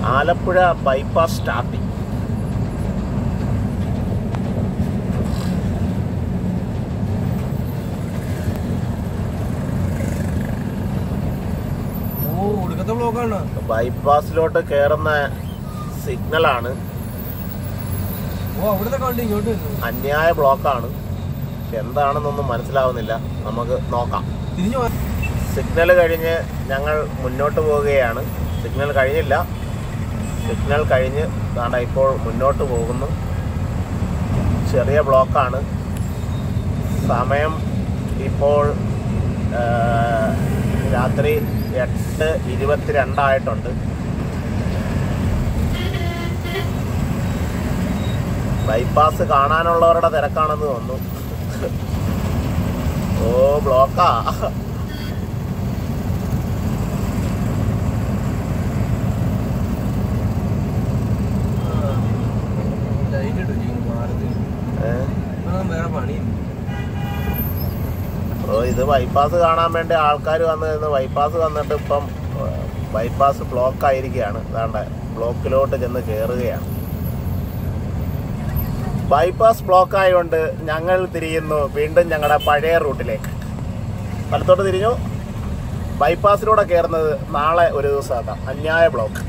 Alappuzha bypass starting ഓ ഒടുക്കത്തെ ബ്ലോക്കാണ് ബൈപ്പാസിലോട്ട് കയറുന്ന സിഗ്നലാണ് ഓ അവിടുത്തെ കണ്ട് ഇങ്ങോട്ട് വരുന്നു അന്യായ ബ്ലോക്കാണ് എന്താണെന്നൊന്നും മനസ്സിലാവുന്നില്ല നമുക്ക് നോക്കാം തിരിഞ്ഞു പോ- സിഗ്നൽ കഴിഞ്ഞ് ഞങ്ങൾ മുന്നോട്ട് പോവുകയാണ് സിഗ്നൽ കഴിഞ്ഞില്ല സിഗ്നൽ കഴിഞ്ഞ് ദാണ്ട ഇപ്പോൾ മുന്നോട്ട് പോകുന്നു ചെറിയ ബ്ലോക്കാണ് സമയം ഇപ്പോൾ ആ, രാത്രി എട്ട് ഇരുപത്തിരണ്ടായിട്ടുണ്ട് ബൈപ്പാസ് കാണാനുള്ളവരുടെ തിരക്കാണെന്ന് തോന്നുന്നു ഓ ബ്ലോക്കാ ലൈറ്റ് ഇട്ടു ചെയ്യും മാറത്ത് ഏഹ് ഇപ്പൊ വേറെ പണി ഓ ഇത് ബൈപ്പാസ് കാണാൻ വേണ്ടി ആൾക്കാർ വന്ന് നിന്ന് ബൈപ്പാസ് വന്നിട്ട് ഇപ്പം ഏഹ്, ബൈപ്പാസ് ബ്ലോക്ക് ആയിരിക്കുകയാണ് അതാണ്ട് ബ്ലോക്കിലോട്ട് ചെന്ന് കയറുകയാണ് ബൈപ്പാസ് ബ്ലോക്ക് ആയതുകൊണ്ട് ഞങ്ങൾ തിരിയുന്നു വീണ്ടും ഞങ്ങളുടെ പഴയ റൂട്ടിലേക്ക് വലത്തോട്ട് തിരിഞ്ഞു ബൈപ്പാസിലൂടെ കയറുന്നത് നാളെ ഒരു ദിവസം ആക്കാം അന്യായ ബ്ലോക്ക്